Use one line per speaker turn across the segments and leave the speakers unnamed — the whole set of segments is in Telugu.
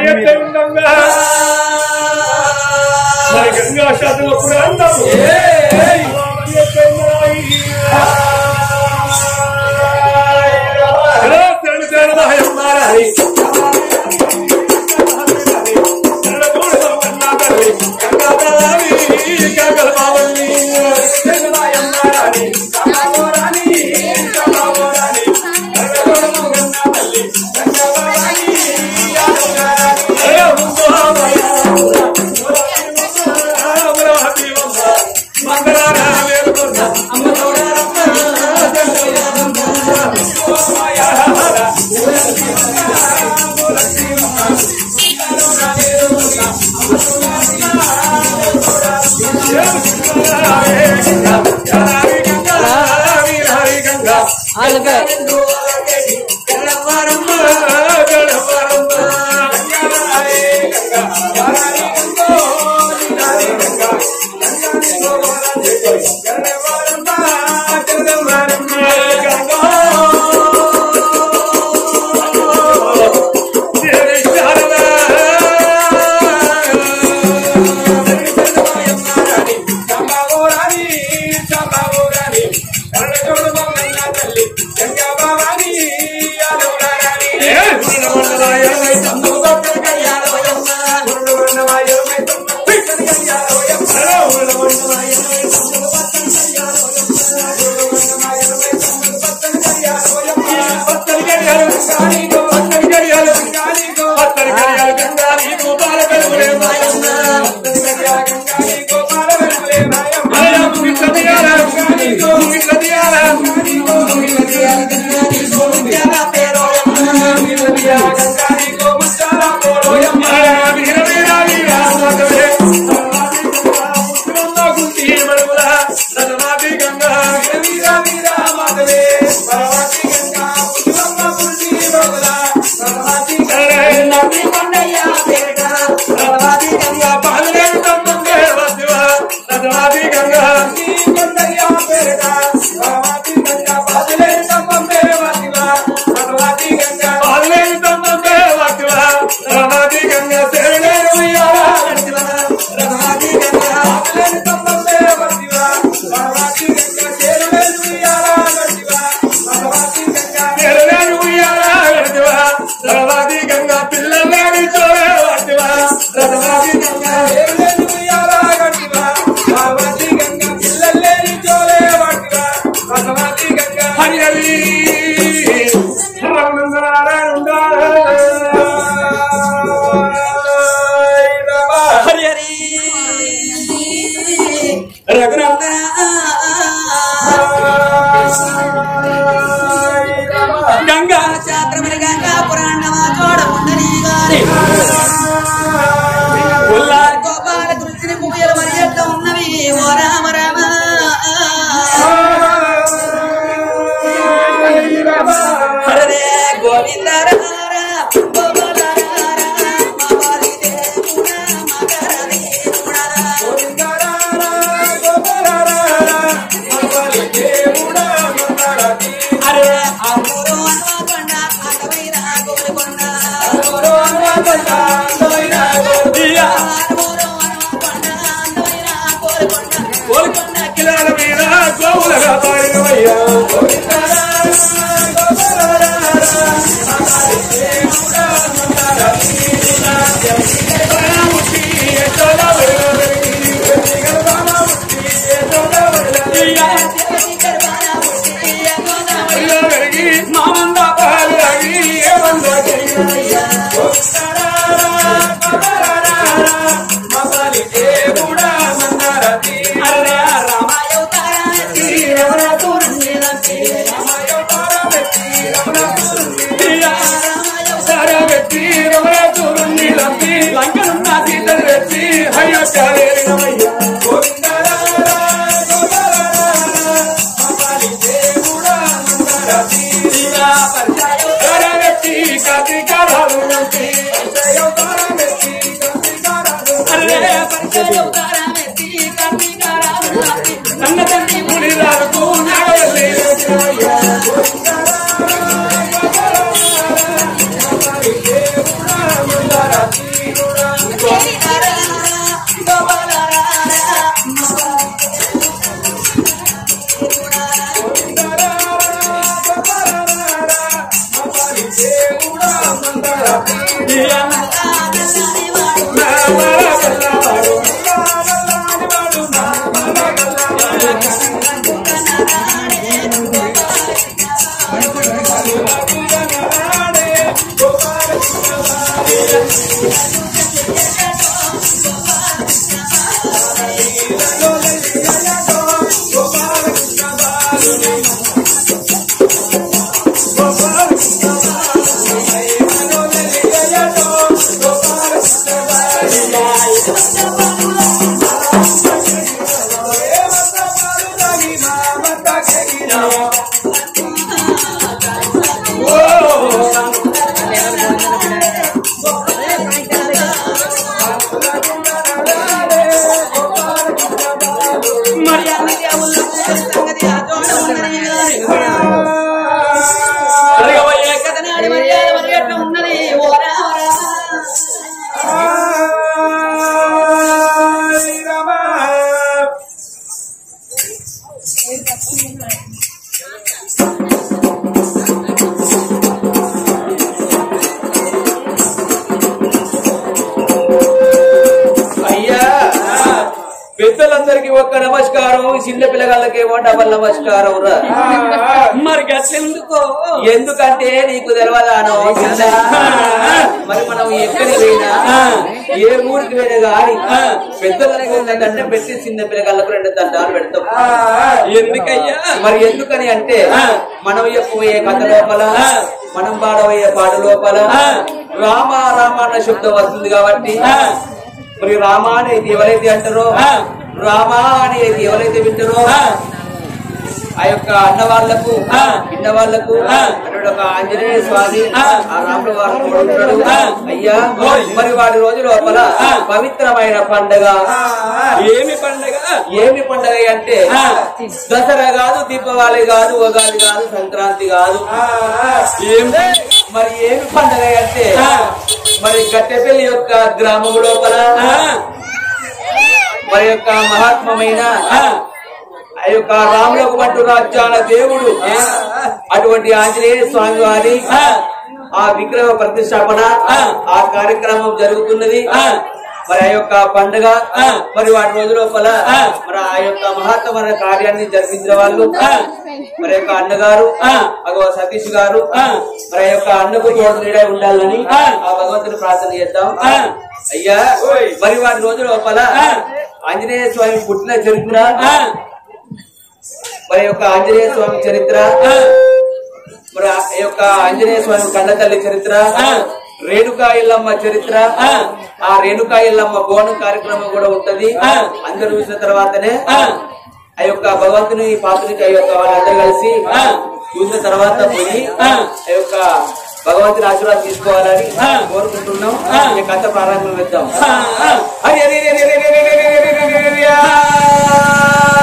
ఎట్లే ఉండంగా మరి గంగా శాతం అప్పుడు అంటాము ఎట్లే ఉన్నాయి? ఎలా తెరడు తెరడు భయం మారాలి. తెరడు కూడదు కన్నా తల్లి. గంగా తల్లి, గంగల బావల్ని. తెరడు భయం మారాలి. గంగా పోరాని, గంగా పోరాని. తెరడు కూడదు కన్నా తల్లి. గంగా బావల్ని, గంగా పోరాని. అయ్యో, ముందు రామయ్య. అమరావతి వంశ. మంగళార వేలుకొండ. అమ్మ తోడారమ్మ.
అలాగే హరి హరి రఘునంద గంగా శాస్త్రమని గంగా పురాణమా చోడ ఉన్నది గాని ఉల్లారి గోపాల కృష్ణుని ముయ్యల మరి ఎట్లా ఉన్నవి ఓ రామ రామ హరే గోవింద రామ గోపాల రామ మావాలి దేవుడా మకర దేవుడా అరే అమ్మూరు హనుమకొండ అటవైన గోవికొండ అమ్మూరు హనుమకొండ అందమైన గోవికొండ గోవికొండ
కిలాల మీద గోవులగా పాడినవయ్యా మామంద పాలు తాగి ఏమందో తెలియదయ్యా
అరే రామాయవతారానికి ఎవరా దూరం లేదంటే మరి అందుకే ఆ ఊళ్ళో సంగతి ఆ తోట ఉన్నది ఏ కథనాడి మర్యాద మరి ఎట్లా ఉన్నది ఓరా ఓరా.
అయ్యా పెద్దలందరికీ ఒక్క నమస్కారం చిన్న పిల్లగాళ్ళకేమో డబల్ నమస్కారం రా
మరి గట్లెందుకో
ఎందుకంటే నీకు తెలియదానో చిన్న మరి మనం ఎక్కడికి పోయినా ఏ ఊరికి పోయినా గాని పెద్దలకి దండం పెట్టి చిన్న పిల్లగాళ్ళకు రెండు దండాలు పెడతాం
ఎందుకయ్యా
మరి ఎందుకని అంటే మనం చెప్పబోయే కథ లోపల మనం పాడబోయే పాట లోపల రామ రామ అన్న శబ్దం వస్తుంది కాబట్టి మరి రామ అనేది ఎవరైతే అంటారో రామ అనేది ఎవరైతే వింటారో ఆ యొక్క అన్న వాళ్ళకు పిన్న వాళ్ళకు అటువంటి ఒక ఆంజనేయ స్వామి ఆ రాముల వారు తోడుంటాడు. అయ్యా మరి వాడి రోజు లోపల పవిత్రమైన పండగ
ఏమి పండగ
ఏమి పండగ అంటే దసరా కాదు దీపావళి కాదు ఉగాది కాదు సంక్రాంతి కాదు ఏం మరి ఏమి పండగ అంటే మరి గట్టెపల్లి యొక్క గ్రామం లోపల మరి యొక్క మహాత్మమైన ఆ యొక్క రాములకు పట్టు రాజ్యాల దేవుడు అటువంటి ఆంజనేయ స్వామి వారి ఆ విగ్రహ ప్రతిష్టాపన ఆ కార్యక్రమం జరుగుతున్నది మరి ఆ యొక్క పండుగ మరి వాటి రోజు లోపల మరి ఆ యొక్క మహత్తమైన కార్యాన్ని జరిపించిన వాళ్ళు మరి యొక్క అన్నగారు అగో సతీష్ గారు మరి ఆ యొక్క అన్నకు తోడు నీడై ఉండాలని ఆ భగవంతుని ప్రార్థన చేద్దాం అయ్యా మరి వాటి రోజు లోపల ఆంజనేయ స్వామి పుట్టిన చరిత్ర మరి యొక్క ఆంజనేయ స్వామి చరిత్ర మరి ఆ యొక్క ఆంజనేయ స్వామి కన్న తల్లి చరిత్ర రేణుకా ఇల్లమ్మ చరిత్ర ఆ రేణుకా ఇల్లమ్మ బోనం కార్యక్రమం కూడా ఉంటది అందరూ చూసిన తర్వాతనే ఆ యొక్క భగవంతుని పాత్రికి ఆ యొక్క వాళ్ళందరూ కలిసి చూసిన తర్వాత పోయి ఆ యొక్క భగవంతుని ఆశీర్వాదం తీసుకోవాలని కోరుకుంటున్నాం ఈ కథ ప్రారంభం చేద్దాం హరి హరి హరి హరి హరి హరి హరి హరి హరి హరి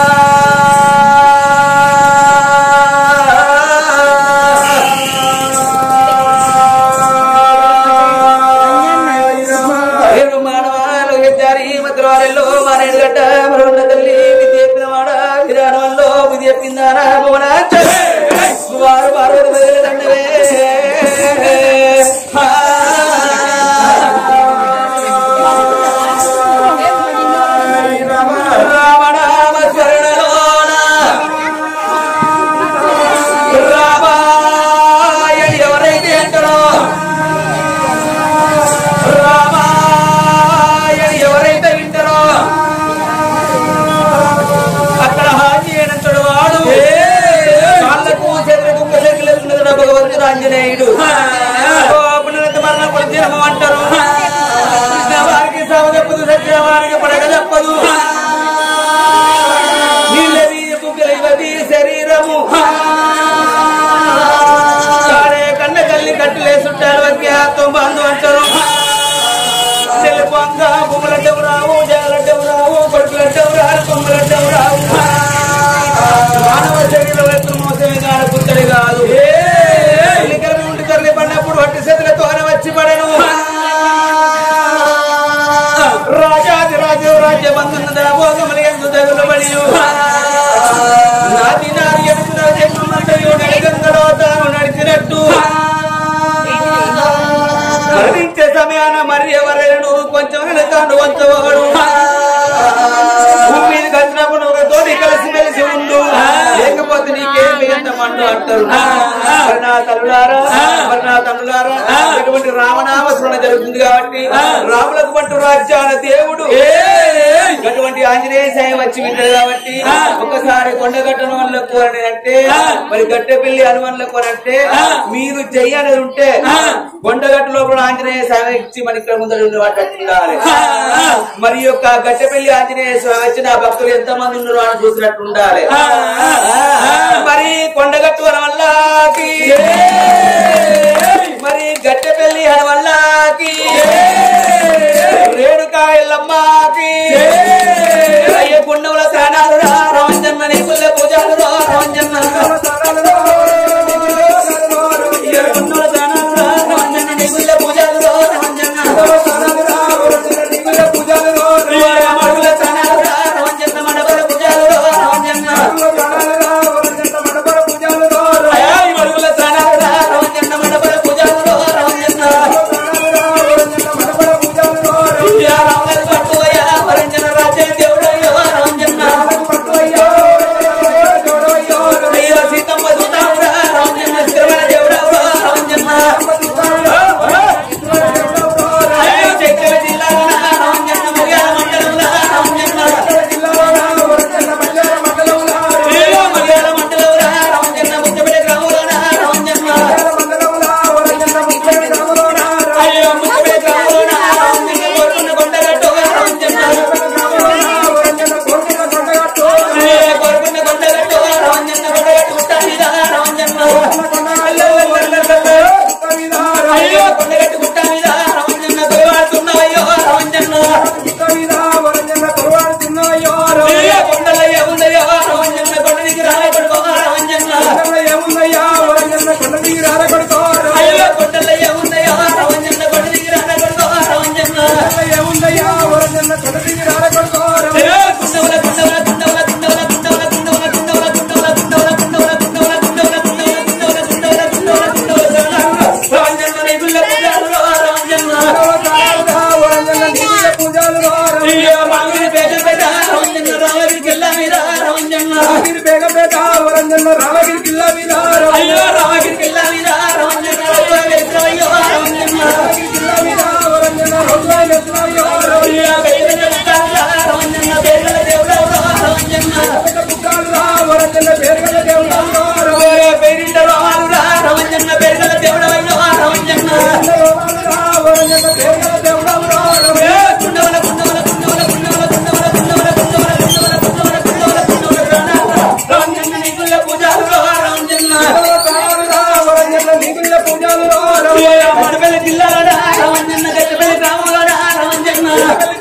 హరి మానవాలు ఎత్తారి మధ్యవారిలో మానేడు గడ్డ మరొన్న తల్లి విధి చెప్పిన వాడ విరాణంలో విధి చెప్పిందారా భువన వారు పార్వతి బదిలీ దండవే రామనామ స్మరణలోన రామాయణ ఎవరైతే అంటారో రామాయణ ఎవరైతే వింటారో అక్కడ హాజీ అయినంతడు వాడు కాళ్ళకు చేతులకు కుక్కలకి ఉన్నది భగవంతుడు ఆంజనేయుడు పునరుద్ధ మరణ పరిచయం అంటారు కృష్ణ వారికి సవ తప్పదు సత్య వారికి పడక తప్పదు నీళ్ళది బుగ్గలది శరీరము కాడే కన్న కల్లి కట్టులే చుట్టాలు వచ్చి ఆత్మ బంధు అంటారు తెలుపంగ బొమ్మలంటవు రావు జాలంటవు రావు కొడుకులంటవు రారు కొమ్మలంటవు రావు మానవ శరీరం ఎత్తు మోసమే కాదు పుత్తడి కాదు ఎన్నికల నుండి తరలి పడిన నన్ను అంటారు
ఆ, ఆ.
మరి నా తల్లులారా
ఆ.
మరి నా తండ్రులారా
ఆ.
అటువంటి రామనామ స్మరణ జరుగుతుంది కాబట్టి
ఆ.
రాములకు పట్టు రాజ్యాల దేవుడు
ఏయ్!
అటువంటి ఆంజనేయ సాయి వచ్చి వింటాడు కాబట్టి
ఆ.
ఒకసారి కొండగట్టను వల్ల కోరని అంటే
ఆ.
మరి గట్టెపల్లి హనుమన్ల కోరంటే
ఆ.
మీరు చెయ్యనేది ఉంటే
ఆ.
కొండగట్టు లోపల ఆంజనేయ స్వామి ఇచ్చి మన ఇక్కడ ముందర ఉండేవాడు ఉండాలి
ఆ. ఆ.
మరి యొక్క గట్టెపల్లి ఆంజనేయ స్వామి వచ్చి నా భక్తులు ఎంత మంది ఉన్నారు అని చూసినట్టు ఉండాలి
ఆ. ఆ. ఆ.
మరి కొండగట్టు వల్ల మరి గట్టెపల్లి హనుమల్లకి రేణుకా ఎల్లమ్మకి అయ్య గుండముల తానాలు రా రాంజన్న నీకుల పూజలు రా రాంజన్న అయ్య గుండముల తానాలు రా రాంజన్న నీకుల పూజలు రా రాంజన్న అయ్య మడుగుల తానాలు రా రాంజన్న మడబల పూజలు రా రాంజన్న అయ్య మడుగుల తానాలు రా రాంజన్న మడబల పూజలు రా రాంజన్న అయ్య రామల పట్టువయ్య వరంజన రాజే దేవుడయ్య రాంజన్న అయ్యో సీతమ్మ దూతావురా రాంజన్న స్థిరమైన దేవుడవురా రాంజన్న అయ్యో చక్కెర జిల్లాలోన రాంజన్న మర్యాద మండలంలో రాంజన్న అయ్యో మర్యాద మండలంలో రాంజన్న ముచ్చబెట్టే గ్రామంలోన రాంజన్న అయ్యో ముచ్చబెట్టే గ్రామంలోన రాంజన్న కోరుకున్న కొండగట్టు రాంజన్న అయ్యో కోరుకున్న కొండగట్టు రాంజన్న కొండగట్టు గుట్ట మీద రాంజన్న అయ్యో కొండగట్టు గుట్ట మీద రాంజన్న కొలువాడుతున్నావయ్యో రాంజన్న అయ్యో కొండలయ్య ఉందయ్యో రాంజన్న కొండ దిగి రాలే పడుకో రాంజన్న అయ్యో కొండలయ్య ఉందయ్యో రాంజన్న కొండ దిగి రాలే పడుకో రాంజన్న అయ్యో కుండవల కుండవల కుండవల కుండవల కుండవల కుండవల కుండవల కుండవల కుండవల కుండవల కుండవల కుండవల కుండవల కుండవల కుండవల కుండవల కుండవల రాంజన్న నీ గుళ్ళ పూజలు రాంజన్న అయ్యో మామిడి పేట పేట రాంజన్న రామగిరికి వెళ్ళా మీద రాంజన్న అయ్యో రామగిరికి వెళ్ళా మీద రాంజన్న రామగిరికి రాంజన్న అయ్యో బయట చెప్తారా రాంజన్న పేర్ల దేవుడవురా రాంజన్న ఓరే పేరింట రావాలురా రాంజన్న పేర్ల దేవుడవయ్యో రాంజన్న ఏ కుండవల కుండవల కుండవల కుండవల కుండవల కుండవల కుండవల కుండవల కుండవల కుండవల కుండవల కుండవల రాంజన్న నీకుల పూజలు రాంజన్న ఏ మడపల్లి జిల్లాలోడా రాంజన్న గట్టపల్లి గ్రామంలోడా రాంజన్న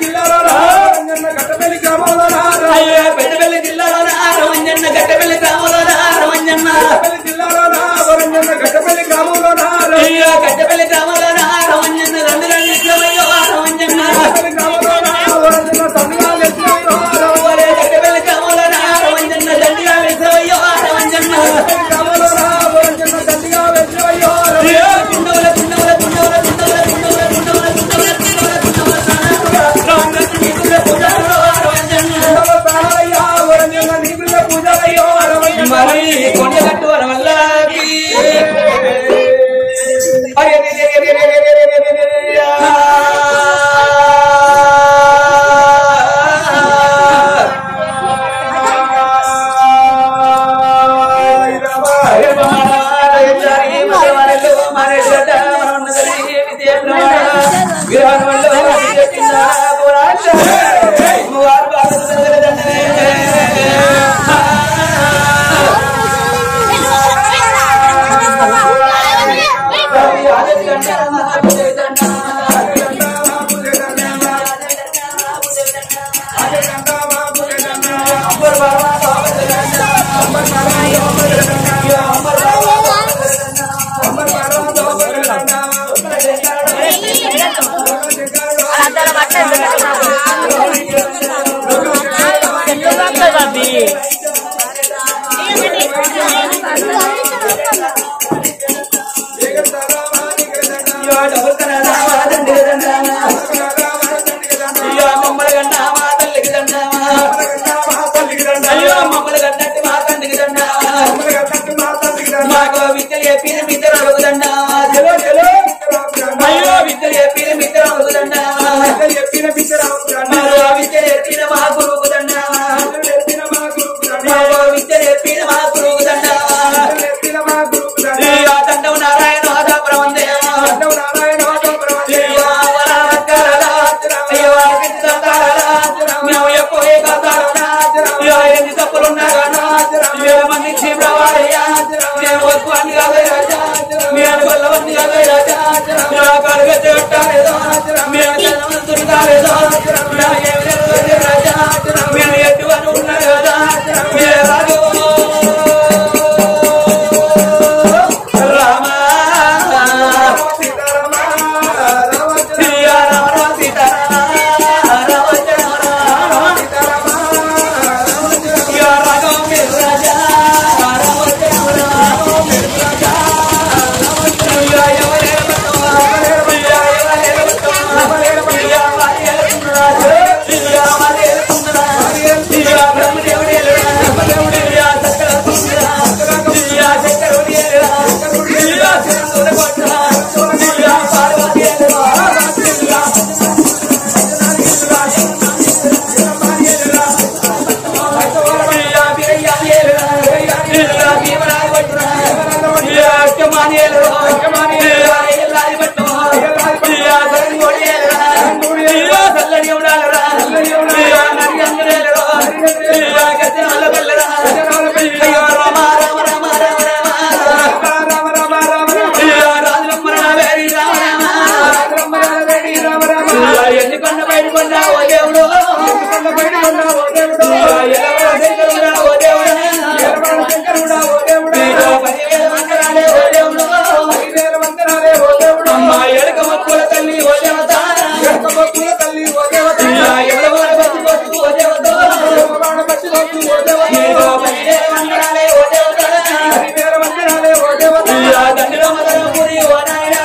అయ్యో పెద్దపల్లి జిల్లాలోడా రాంజన్న గట్టపల్లి గ్రామంలోడా రాంజన్న అయ్యో గట్టపల్లి గ్రామంలోడా రాంజన్న రెండు రెండు ఇష్టమయ్యో రాంజన్న ఒరే గట్టపల్లి గ్రామంలోడా రాంజన్న దండిగా వేసవయ్యో రాంజన్న అయ్యో కుండవల కుండవల కుండవల కుండవల కుండవల కుండవల కుండవల కుండవల కుండవల కుండవల రాంజన్న నీకుల పూజలు రాంజన్న మరి కొండగట్టు వల్ల డబుల్ కనడా
వల్లవన్నీ అవే రాజా నా కడుగ చెట్టాలేదో మేము ధనవంతులు కాలేదో నా ఏమి లేదు రాజా మేము ఎటువంటి ఉన్నారు కదా మే రాజు రామా ప్రియ రామ సీతారామ రామ యా రాఘవ మీరు రాజా రామ రామ మీరు రాజా ప్రియ ఎవరే బతవా ప్రియ ఎవరే బతవా ప్రియ వారే రాజా ప్రియ వారే రాజా ప్రియ బ్రహ్మదేవుడే బ్రహ్మదేవుడే సకల సుందర ప్రియ శంకరుడే ప్రియ శంకరుడే ప్రియ పార్వతీ ప్రియ ఎన్నికొండ బయట కొన్నా ఓ దేవుడు ఓ దేవుడు అమ్మా ఎడక మక్కుల తల్లి ఓ దేవత ఎవరి బతి బతుకు ఓ దేవత ఏదో పదివేల వందనాలే ఓ దేవత ఇయ్యా దండిలో మదనపురి ఓ నాయనా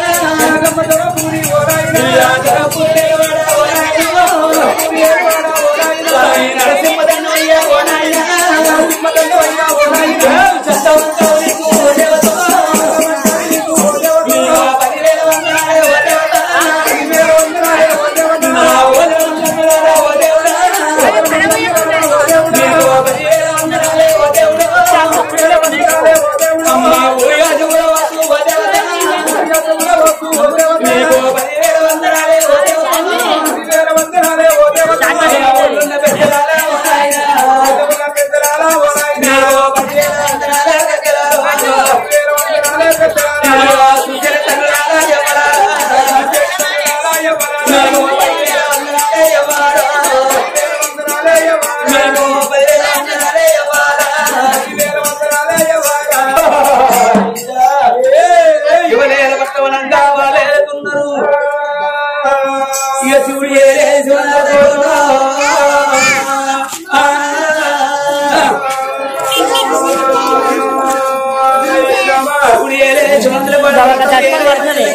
ఇయ్యా ధనపురి లేవాడ ఓ నాయనా స్వామి నరసింహదన్నయ్య ఓ నాయనా చందవంతం నీకు ఓ దేవత ఇయ్యా పదివేల వందనాలే ఓ దేవత నా ఓ దేవత ఓ దేవత నీకు పదివేల వందనాలే ఓ దేవుడు. అమ్మా ఊరిగాజు కూడా వస్తు ఓ దేవత. నీకు పదివేల వందనాలే ఓ దేవుడు. నా ఊళ్ళున్న పెద్దలారా ఓ నాయనా. నీకు పదివేల వందనాలే పెద్దలారా. నీకు సుచరిత తండ్రులారా చెప్పలారా. నీకు పదివేల వందనాలే చెప్పలారా. నీకు పదివేల వందనాలే చెప్పలారా. యువనేల పట్టవనంగా వాళ్ళేతున్నారు ఇక శివుడు ఏలే శివనాథోడుగా. ఆ. శివుడు ఏలే శివంతుల పట్ల